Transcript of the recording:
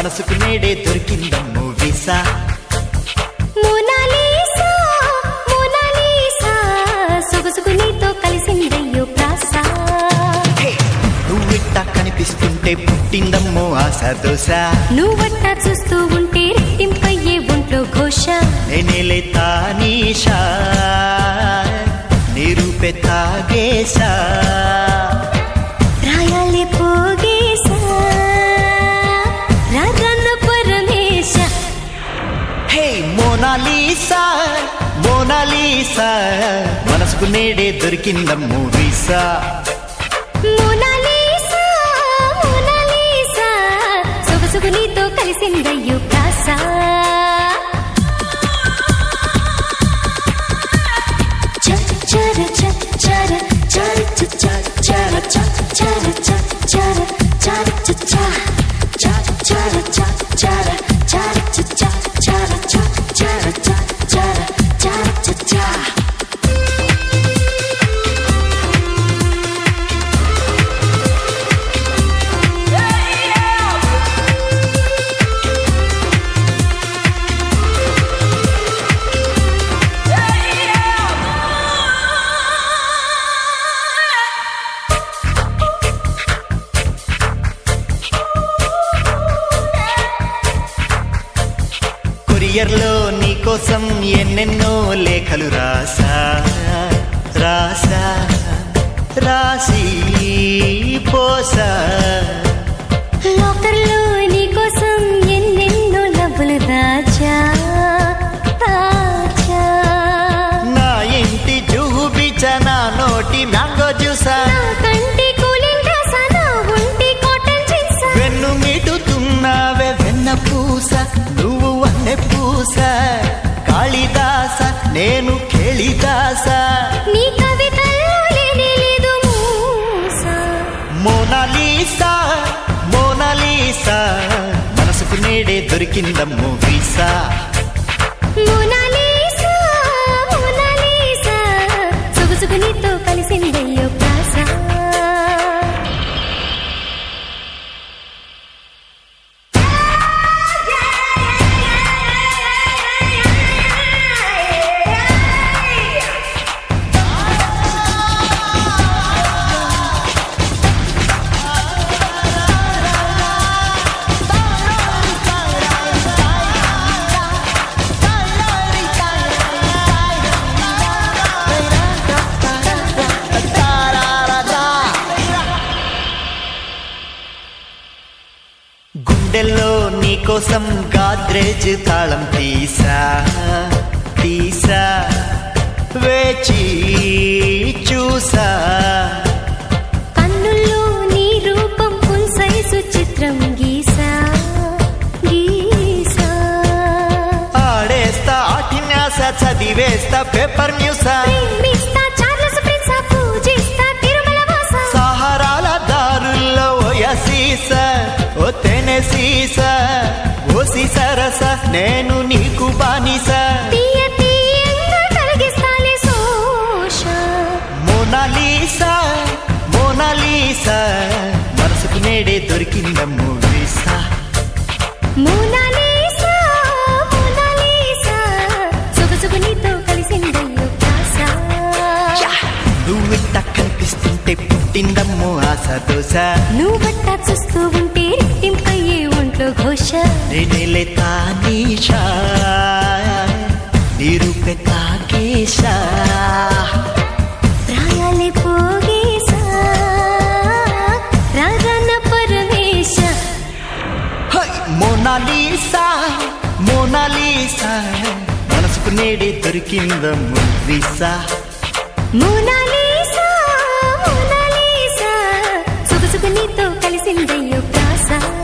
మనసుకు నేడే దొరికిందమ్ము వీసా మోనాలీసా మోనాలీసా సొగసుకు నీతో కలిసిందయ్యో ప్రాస హే, నువ్విట్టా కనిపిస్తుంటే పుట్టిందమ్మో ఆశ దోశ నువ్వట్ట చూస్తూ ఉంటే రెట్టింపయ్యే ఒంట్లో ఘోష నేనేలే తానీషా నిరూపె తాగేశా రాయాలే పోగేశా రాజన్న పరమేశ హే మోనాలీసా మోనాలీసా మనసుకు నేడే దొరికిందమ్ము వీసా మోనాలీసా మోనాలీసా సొగసుకు నీతో కలిసిందయ్యో ప్రాస చ చర చ చర చర చ చ చర చ చర చ చర చర చ చ చ చర చ చర చర చ చ చర చ చర చ చర చర చ చ కొరియర్లో నీకోసం ఎన్నెన్నో లేఖలు రాసా రాసా రాసి పోసా లాకర్లో నీకోసం ఎన్నెన్నో లవ్వులు దాచా దాచా నా ఇంటి జూబిచ నా నోటి మ్యాంగో జ్యూసా నా కంటి కూలింగ్ డ్రెస్సా, నా ఒంటి కాటన్ జీన్సా. వెన్ను మీటుతున్నావే వెన్న పూస నువ్వు వన్నె పూస కాళిదాస నేను కేళిదాస నీ కవితల్లో లేనే లేదు మూస. మోనాలీసా మోనాలీసా మనసుకు నేడే దొరికిందమ్ము వీసా మోనాలీసా, మోనాలీసా, సొగసుకు నీతో కలిసిందయ్యో ప్రాస. గుండెల్లో నీకోసం గాద్రేజ్ తాళం తీసా తీసా వేచి చూసా కన్నుల్లో నీ రూపం ఫుల్ సైజు చిత్రం గీసా గీసా ఆడేస్తా ఆఠిన్యాస చదివేస్తా పేపర్ న్యూసా ప్రేమిస్తా చార్లెస్ ప్రిన్సా పూజిస్తా తిరుమల వాస సహారాల దారుల్లో ఓయసీస ఓ తెనె సీస ఓసి సరస నేను నీకు బానిస తీయ తీయంగా కలిగిస్తాలే సోష మోనాలీసా మోనాలీసా మనసుకు నేడే దొరికిందమ్ము వీసా మోనాలీసా మోనాలీసా సొగసుగు నీతో కలిసిందయ్యో ప్రాస నువ్విట్ట కనిపిస్తుంటే పుట్టిందమ్ము ఆశ దోశ నువ్వట్ట చూస్తూ ఉంటే రెట్టింపయ్యే ఒంట్లో ఘోష నేనేలే తానీషా నిరూపె తాకేశా ప్రాయాలే పోగేశా రాజన్న పరమేశ హై! మోనాలీసా మోనాలీసా మనసుకు నేడే దొరికిందమ్ము వీసా మోనాలీసా మోనాలీసా సొగసుగు నీతో కలిసిందయ్యో ప్రాస